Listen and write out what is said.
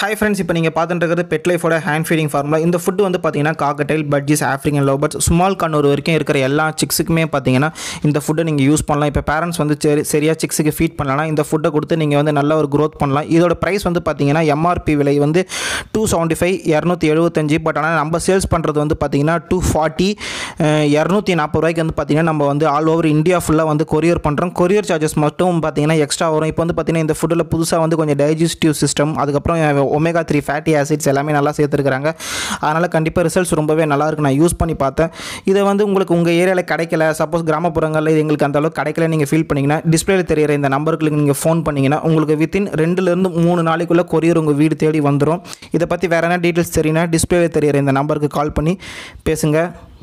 hi friends இப்போ நீங்கள் பார்த்துட்டு இருக்கிறது பெட் லைஃபோட ஹேண்ட் ஃபீடிங் ஃபார்முலா இந்த ஃபுட்டு வந்து பார்த்தீங்கன்னா cockatiel budgies African lovebirds small conure வரைக்கும் இருக்கிற எல்லா சிக்ஸுக்குமே பார்த்தீங்கன்னா இந்த ஃபுட்டை நீங்கள் யூஸ் பண்ணலாம் இப்போ பேரண்ட்ஸ் வந்து சரி சரியாக சிக்ஸுக்கு ஃபீட் பண்ணலாம் இந்த ஃபுட்டை கொடுத்து நீங்கள் வந்து நல்ல ஒரு growth பண்ணலாம் இதோட ப்ரைஸ் வந்து பார்த்தீங்கன்னா எம்ஆர்பி விலை வந்து டூ செவன்ட்டி ஃபைவ் இரநூத்தி எழுபத்தஞ்சு பட் ஆனால் நம்ம சேல்ஸ் பண்ணுறது வந்து பார்த்தீங்கன்னா டூ ஃபார்ட்டி இரநூத்தி நாற்பது ரூபாய்க்கு வந்து பார்த்தீங்கன்னா நம்ம வந்து ஆல் ஓவர் இந்தியா ஃபுல்லாக வந்து கொரியர் பண்ணுறோம் கொரியர் சார்ஜஸ் மட்டும் பார்த்தீங்கன்னா எக்ஸ்ட்ரா வரும் இப்போ வந்து பார்த்தீங்கன்னா இந்த ஃபுட்டில் புதுசாக வந்து கொஞ்சம் டைஜஸ்டிவ் சிஸ்டம் அதுக்கப்புறம் ஒமேகா த்ரீ ஃபேட்டி ஆசிட்ஸ் எல்லாமே நல்லா சேர்த்துருக்காங்க அதனால் கண்டிப்பாக ரிசல்ட்ஸ் ரொம்பவே நல்லா இருக்கு நான் யூஸ் பண்ணி பார்த்தேன் இதை வந்து உங்களுக்கு உங்கள் ஏரியாவில் கிடைக்கல சப்போஸ் கிராமப்புறங்களில் இது எங்களுக்கு அந்த அளவுக்கு கிடைக்கல நீங்கள் ஃபீல் பண்ணிங்கன்னா டிஸ்பிளேல தெரியிற இந்த நம்பருக்கு நீங்கள் ஃபோன் பண்ணிங்கன்னா உங்களுக்கு வித்தின் ரெண்டுலேருந்து மூணு நாளைக்குள்ளே கொரியர் உங்கள் வீடு தேடி வந்துடும் இதை பற்றி வேறு என்ன டீட்டெயில்ஸ் தெரியுன்னா டிஸ்பிளேல தெரியிற இந்த நம்பருக்கு கால் பண்ணி பேசுங்க